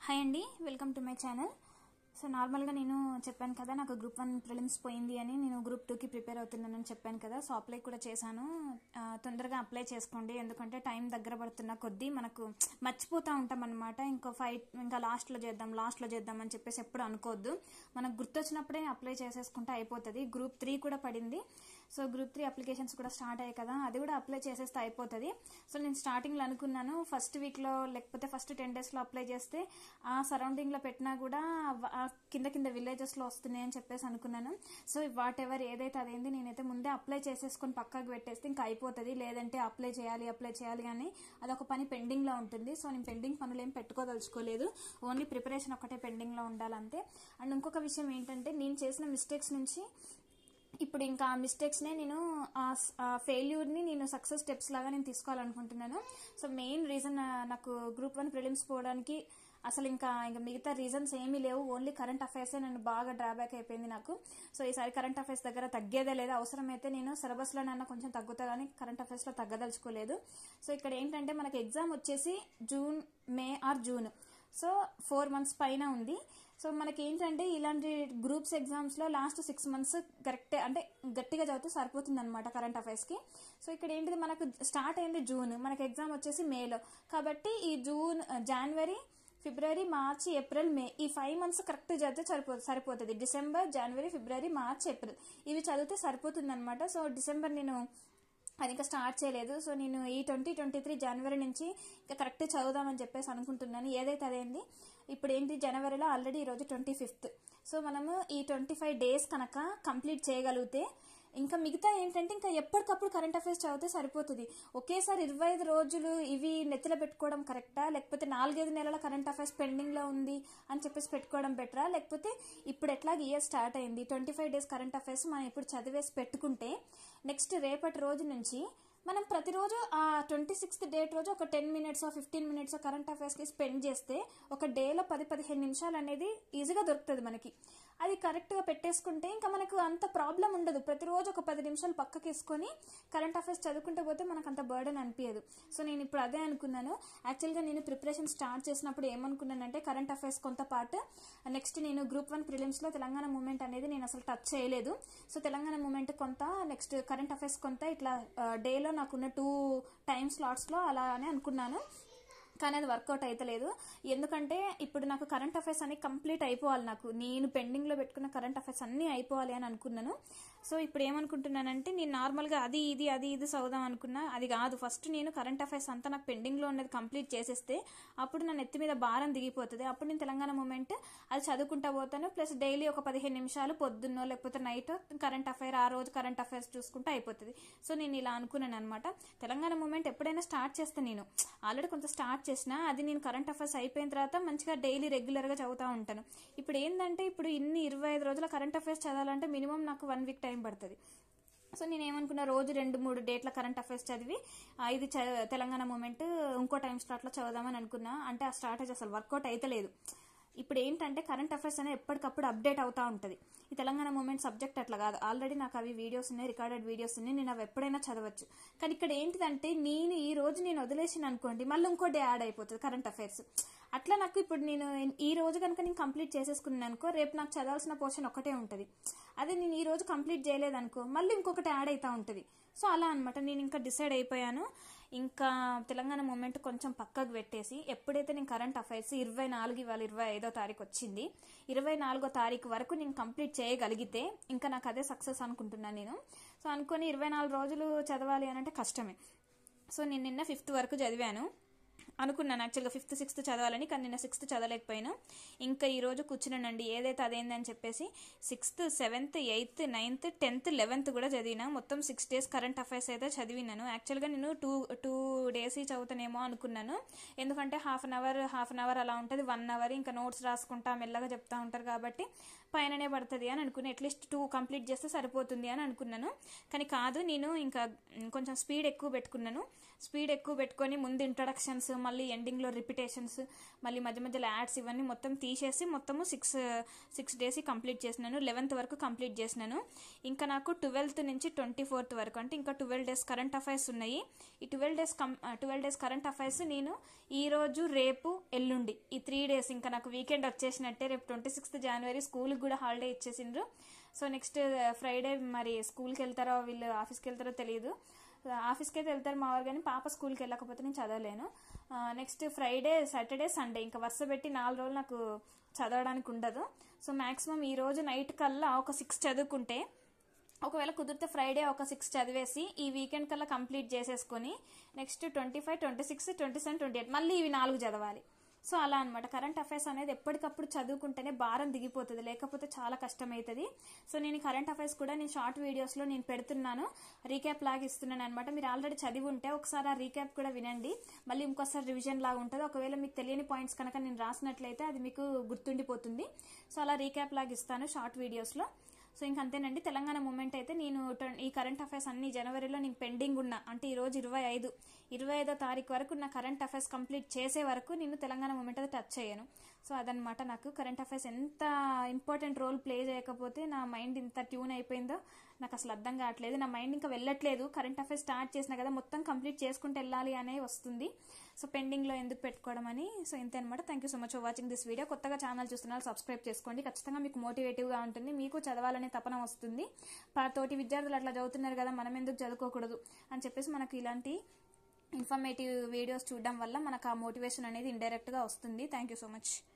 hi అండి welcome to my channel so నార్మల్గా నేను చెప్పాను కదా నాకు గ్రూప్ వన్ ప్రిలిమ్స్ పోయింది అని నేను గ్రూప్ టూకి ప్రిపేర్ అవుతున్నానని చెప్పాను కదా సో అప్లై కూడా చేశాను ఆ, తొందరగా అప్లై చేసుకోండి ఎందుకంటే టైం దగ్గర పడుతున్న కొద్దీ మనకు మర్చిపోతూ ఉంటాం అనమాట ఇంకో ఫైవ్ ఇంకా లాస్ట్లో చేద్దాం లాస్ట్లో చేద్దాం అని చెప్పేసి ఎప్పుడు అనుకోవద్దు మనకు గుర్తొచ్చినప్పుడే అప్లై చేసేసుకుంటే అయిపోతుంది గ్రూప్ త్రీ కూడా పడింది సో గ్రూప్ త్రీ అప్లికేషన్స్ కూడా స్టార్ట్ అయ్యాయి కదా అది కూడా అప్లై చేసేస్తే అయిపోతుంది సో నేను స్టార్టింగ్లో అనుకున్నాను ఫస్ట్ వీక్లో లేకపోతే ఫస్ట్ టెన్ డేస్లో అప్లై చేస్తే ఆ సరౌండింగ్లో పెట్టినా కూడా వ- ఆ కింద కింద విలేజెస్లో వస్తున్నాయి అని చెప్పేసి అనుకున్నాను సో వాట్ ఎవర్ ఏదైతే అదేంది నేనైతే ముందే అప్లై చేసేసుకొని పక్కకు పెట్టేస్తే ఇంకా అయిపోతుంది లేదంటే అప్లై చేయాలి అప్లై చేయాలి అని అదొక పని పెండింగ్లో ఉంటుంది సో నేను పెండింగ్ పనులు ఏం పెట్టుకోదలుచుకోలేదు ఓన్లీ ప్రిపరేషన్ ఒకటే పెండింగ్లో ఉండాలంతే అండ్ ఇంకొక విషయం ఏంటంటే నేను చేసిన మిస్టేక్స్ నుంచి ఇప్పుడు ఇంకా ఆ మిస్టేక్స్నే నేను ఆ ఫెయిల్యూర్ని నేను సక్సెస్ స్టెప్స్ లాగా నేను తీసుకోవాలనుకుంటున్నాను సో మెయిన్ రీజన్ నాకు గ్రూప్ వన్ ప్రిలిమ్స్ పోవడానికి అసలు ఇంకా ఇంకా మిగతా రీజన్స్ ఏమీ లేవు ఓన్లీ కరెంట్ అఫైర్సే నన్ను బాగా డ్రాబ్యాక్ అయిపోయింది నాకు సో ఈసారి కరెంట్ అఫైర్స్ దగ్గర తగ్గేదే లేదు అవసరమైతే నేను సిలబస్లోనైనా కొంచెం తగ్గుతా కానీ కరెంట్ అఫైర్స్లో తగ్గదలుచుకోలేదు సో ఇక్కడ ఏంటంటే మనకి ఎగ్జామ్ వచ్చేసి June May or June so four months పైన ఉంది సో మనకి ఏంటంటే ఇలాంటి గ్రూప్స్ ఎగ్జామ్స్లో లాస్ట్ సిక్స్ మంత్స్ కరెక్ట్ అంటే గట్టిగా చదివితే సరిపోతుంది అనమాట కరెంట్ అఫైర్స్కి సో ఇక్కడ ఏంటిది మనకు స్టార్ట్ అయింది జూన్ మనకి ఎగ్జామ్ వచ్చేసి మేలో కాబట్టి ఈ జూన్ జనవరి ఫిబ్రవరి మార్చి ఏప్రిల్ మే ఈ ఫైవ్ మంత్స్ కరెక్ట్ చదివితే సరిపో సరిపోతుంది డిసెంబర్ జనవరి ఫిబ్రవరి మార్చ్ ఏప్రిల్ ఇవి చదివితే సరిపోతుంది అనమాట సో డిసెంబర్ నేను అది ఇంకా స్టార్ట్ చేయలేదు సో నేను ఈ ట్వంటీ ట్వంటీ త్రీ జనవరి నుంచి ఇంకా కరెక్ట్ చదువుదామని చెప్పేసి అనుకుంటున్నాను ఏదైతే అదేంది ఇప్పుడు ఏంటి జనవరిలో ఆల్రెడీ ఈరోజు ట్వంటీ ఫిఫ్త్ సో మనము ఈ ట్వంటీ ఫైవ్ డేస్ కనుక కంప్లీట్ చేయగలిగితే ఇంకా మిగతా ఏంటంటే ఇంకా ఎప్పటికప్పుడు కరెంట్ అఫైర్స్ చదివితే సరిపోతుంది ఒకేసారి ఇరవై ఐదు రోజులు ఇవి నెత్తిలో పెట్టుకోవడం కరెక్టా లేకపోతే నాలుగైదు నెలల కరెంట్ అఫైర్స్ పెండింగ్లో ఉంది అని చెప్పేసి పెట్టుకోవడం బెటరా లేకపోతే ఇప్పుడు ఎట్లా ఇయర్ స్టార్ట్ అయింది twenty five days current affairs మనం ఇప్పుడు చదివేసి పెట్టుకుంటే నెక్స్ట్ రేపటి రోజు నుంచి మనం ప్రతిరోజు ఆ ట్వంటీ సిక్స్త్ డేట్ రోజు ఒక ten minutes fifteen minutes current అఫైర్స్కి స్పెండ్ చేస్తే ఒక డేలో పది పదిహేను నిమిషాలు అనేది ఈజీగా దొరుకుతుంది మనకి అది కరెక్ట్గా పెట్టేసుకుంటే ఇంకా మనకు అంత ప్రాబ్లం ఉండదు ప్రతిరోజు ఒక పది నిమిషాలు పక్కకి వేసుకొని కరెంట్ అఫైర్స్ చదువుకుంటూ పోతే మనకు అంత బర్డెన్ అనిపించదు సో నేను ఇప్పుడు అదే అనుకున్నాను యాక్చువల్గా నేను ప్రిపరేషన్ స్టార్ట్ చేసినప్పుడు ఏమనుకున్నానంటే కరెంట్ అఫైర్స్ కొంత పార్ట్ నెక్స్ట్ నేను గ్రూప్ వన్ ప్రిలిమ్స్లో తెలంగాణ మూమెంట్ అనేది నేను అసలు టచ్ చేయలేదు సో తెలంగాణ మూమెంట్ కొంత నెక్స్ట్ కరెంట్ అఫైర్స్ కొంత ఇట్లా డేలో నాకున్న టూ టైం స్లాట్స్లో అలా అని అనుకున్నాను కానీ అది వర్కౌట్ అవుతలేదు ఎందుకంటే ఇప్పుడు నాకు కరెంట్ అఫైర్స్ అన్ని కంప్లీట్ అయిపోవాలి నాకు నేను పెండింగ్లో పెట్టుకున్న కరెంట్ అఫైర్స్ అన్నీ అయిపోవాలి అని అనుకున్నాను సో ఇప్పుడు ఏమనుకుంటున్నానంటే నేను నార్మల్గా అది ఇది అది ఇది చదువుదాం అనుకున్నా అది కాదు ఫస్ట్ నేను కరెంట్ అఫైర్స్ అంతా నాకు పెండింగ్లో ఉన్నది కంప్లీట్ చేసేస్తే అప్పుడు నా నెత్తి మీద భారం దిగిపోతుంది అప్పుడు నేను తెలంగాణ మూమెంట్ అది చదువుకుంటా పోతాను ప్లస్ డైలీ ఒక పదిహేను నిమిషాలు పొద్దున్నో లేకపోతే నైట్ కరెంట్ అఫైర్ ఆ రోజు కరెంట్ అఫైర్స్ చూసుకుంటే అయిపోతుంది సో నేను ఇలా అనుకున్నాను అనమాట తెలంగాణ మూమెంట్ ఎప్పుడైనా స్టార్ట్ చేస్తాను నేను ఆల్రెడీ కొంత స్టార్ట్ చేసిన అది నేను కరెంట్ అఫైర్స్ అయిపోయిన తర్వాత మంచిగా డైలీ రెగ్యులర్గా చదువుతూ ఉంటాను ఇప్పుడు ఏంటంటే ఇప్పుడు ఇన్ని ఇరవై ఐదు రోజుల కరెంట్ అఫైర్స్ చదవాలంటే మినిమం నాకు వన్ వీక్ టైం పడుతుంది సో నేను ఏమనుకున్నా రోజు రెండు మూడు డేట్ల కరెంట్ అఫైర్స్ చదివి ఆ, ఇది చ- తెలంగాణ మూమెంట్ ఇంకో టైం స్లాట్లో చదువుదామని అనుకున్నా అంటే ఆ స్ట్రాటజీ అసలు వర్కౌట్ అయితే లేదు ఇప్పుడు ఏంటంటే కరెంట్ అఫైర్స్ అనేది ఎప్పటికప్పుడు అప్డేట్ అవుతూ ఉంటుంది ఈ తెలంగాణ మూమెంట్ సబ్జెక్ట్ అట్లా కాదు ఆల్రెడీ నాకు అవి వీడియోస్ ఉన్నాయి రికార్డెడ్ వీడియోస్ ఉన్నాయి నేను అవి ఎప్పుడైనా చదవచ్చు కానీ ఇక్కడ ఏంటిదంటే నేను ఈ రోజు నేను వదిలేసిన అనుకోండి మళ్ళీ ఇంకో డే యాడ్ అయిపోతుంది కరెంట్ అఫైర్స్ అట్లా నాకు ఇప్పుడు నేను ఈ రోజు కనుక నేను కంప్లీట్ చేసేసుకున్నాను అనుకో రేపు నాకు చదవాల్సిన పోర్షన్ ఒకటే ఉంటుంది అదే నేను ఈ రోజు కంప్లీట్ చేయలేదనుకో మళ్ళీ ఇంకొకటి యాడ్ అవుతూ ఉంటుంది సో అలా అనమాట నేను ఇంకా డిసైడ్ అయిపోయాను ఇంకా తెలంగాణ మూమెంట్ కొంచెం పక్కకు పెట్టేసి ఎప్పుడైతే నేను కరెంట్ అఫైర్స్ ఇరవై నాలుగు ఇవాళ ఇరవై ఐదో తారీఖు వచ్చింది ఇరవై నాలుగో తారీఖు వరకు నేను కంప్లీట్ చేయగలిగితే ఇంకా నాకు అదే సక్సెస్ అనుకుంటున్నాను నేను సో అనుకొని ఇరవై నాలుగు రోజులు చదవాలి అని అంటే కష్టమే సో నేను నిన్న ఫిఫ్త్ వరకు చదివాను అనుకున్నాను యాక్చువల్గా ఫిఫ్త్ సిక్స్త్ చదవాలని కానీ నిన్న సిక్స్త్ చదవలేకపోయాను ఇంకా ఈ రోజు కూర్చున్నానండి ఏదైతే అదేంది అని చెప్పేసి sixth seventh eighth ninth tenth eleventh కూడా చదివినా మొత్తం సిక్స్ డేస్ కరెంట్ అఫైర్స్ అయితే చదివినాను యాక్చువల్గా నేను టూ టూ డేస్ చదువుతానేమో అనుకున్నాను ఎందుకంటే half an hour half an hour అలా ఉంటుంది వన్ అవర్ ఇంకా నోట్స్ రాసుకుంటా మెల్లగా చెప్తా ఉంటారు కాబట్టి పైననే పడుతుంది అని అనుకుని అట్లీస్ట్ టూ కంప్లీట్ చేస్తే సరిపోతుంది అని అనుకున్నాను కానీ కాదు నేను ఇంకా కొంచెం స్పీడ్ ఎక్కువ పెట్టుకున్నాను స్పీడ్ ఎక్కువ పెట్టుకొని ముందు ఇంట్రడక్షన్స్ మళ్ళీ ఎండింగ్లో రిపిటేషన్స్ మళ్ళీ మధ్య మధ్యలో యాడ్స్ ఇవన్నీ మొత్తం తీసేసి మొత్తము సిక్స్ సిక్స్ డేస్ కంప్లీట్ చేసినాను లెవెన్త్ వరకు కంప్లీట్ చేసినాను ఇంకా నాకు ట్వెల్త్ నుంచి ట్వంటీ ఫోర్త్ వరకు అంటే ఇంకా ట్వెల్వ్ డేస్ కరెంట్ అఫైర్స్ ఉన్నాయి ఈ twelve days come twelve days current affairs నేను ఈ రోజు రేపు ఎల్లుండి ఈ త్రీ డేస్ ఇంకా నాకు వీకెండ్ వచ్చేసినట్టే రేపు ట్వంటీ సిక్స్త్ జనవరి స్కూల్కి కూడా హాలిడే ఇచ్చేసిండ్రు సో నెక్స్ట్ ఫ్రైడే మరి స్కూల్కి వెళ్తారో వీళ్ళు ఆఫీస్కి వెళ్తారో తెలియదు ఆఫీస్కి అయితే వెళ్తారు మా వారు కానీ పాప స్కూల్కి వెళ్ళకపోతే నేను చదవలేను నెక్స్ట్ ఫ్రైడే సాటర్డే సండే ఇంకా వరుస పెట్టి నాలుగు రోజులు నాకు చదవడానికి ఉండదు సో మ్యాక్సిమం ఈ రోజు నైట్ కల్లా ఒక సిక్స్ చదువుకుంటే ఒకవేళ కుదిరితే ఫ్రైడే ఒక సిక్స్ చదివేసి ఈ వీకెండ్ కల్లా కంప్లీట్ చేసేసుకొని next twenty five twenty six twenty seven twenty eight మళ్ళీ ఇవి నాలుగు చదవాలి సో అలా అనమాట కరెంట్ అఫైర్స్ అనేది ఎప్పటికప్పుడు చదువుకుంటేనే భారం దిగిపోతుంది లేకపోతే చాలా కష్టమవుతుంది సో నేను కరెంట్ అఫైర్స్ కూడా నేను షార్ట్ వీడియోస్లో నేను పెడుతున్నాను రీక్యాప్ లాగా ఇస్తున్నాను అనమాట మీరు ఆల్రెడీ చదివి ఉంటే ఒకసారి ఆ రీక్యాప్ కూడా వినండి మళ్ళీ ఇంకోసారి రివిజన్ లాగా ఉంటుంది ఒకవేళ మీకు తెలియని పాయింట్స్ కనుక నేను రాసినట్లయితే అది మీకు గుర్తుండిపోతుంది సో అలా రీక్యాప్ లాగా ఇస్తాను షార్ట్ వీడియోస్లో సో ఇంక అంతేనండి తెలంగాణ మూమెంట్ అయితే నేను ట్వ- ఈ కరెంట్ అఫైర్స్ అన్ని జనవరిలో నేను పెండింగ్ ఉన్నా అంటే ఈ రోజు ఇరవై ఐదు ఇరవై ఐదో తారీఖు వరకు నా కరెంట్ అఫైర్స్ కంప్లీట్ చేసే వరకు నేను తెలంగాణ మూమెంట్ అయితే టచ్ చేయను సో అదనమాట నాకు కరెంట్ అఫైర్స్ ఎంత ఇంపార్టెంట్ రోల్ ప్లే చేయకపోతే నా మైండ్ ఇంత ట్యూన్ అయిపోయిందో నాకు అసలు అర్థం కావట్లేదు నా మైండ్ ఇంకా వెళ్ళట్లేదు కరెంట్ అఫైర్స్ స్టార్ట్ చేసిన కదా మొత్తం కంప్లీట్ చేసుకుంటూ వెళ్ళాలి అనే వస్తుంది సో పెండింగ్లో ఎందుకు పెట్టుకోవడం అని సో ఇంతే అనమాట thank you so much for watching this video కొత్తగా ఛానల్ చూస్తున్నారు సబ్స్క్రైబ్ చేసుకోండి ఖచ్చితంగా మీకు మోటివేటివ్గా ఉంటుంది మీకు చదవాలనే తపన వస్తుంది పా- తోటి విద్యార్థులు అట్లా చదువుతున్నారు కదా మనం ఎందుకు చదువుకోకూడదు అని చెప్పేసి మనకు ఇలాంటి ఇన్ఫర్మేటివ్ వీడియోస్ చూడడం వల్ల మనకు ఆ మోటివేషన్ అనేది ఇండైరెక్ట్గా వస్తుంది థ్యాంక్ యూ సో మచ్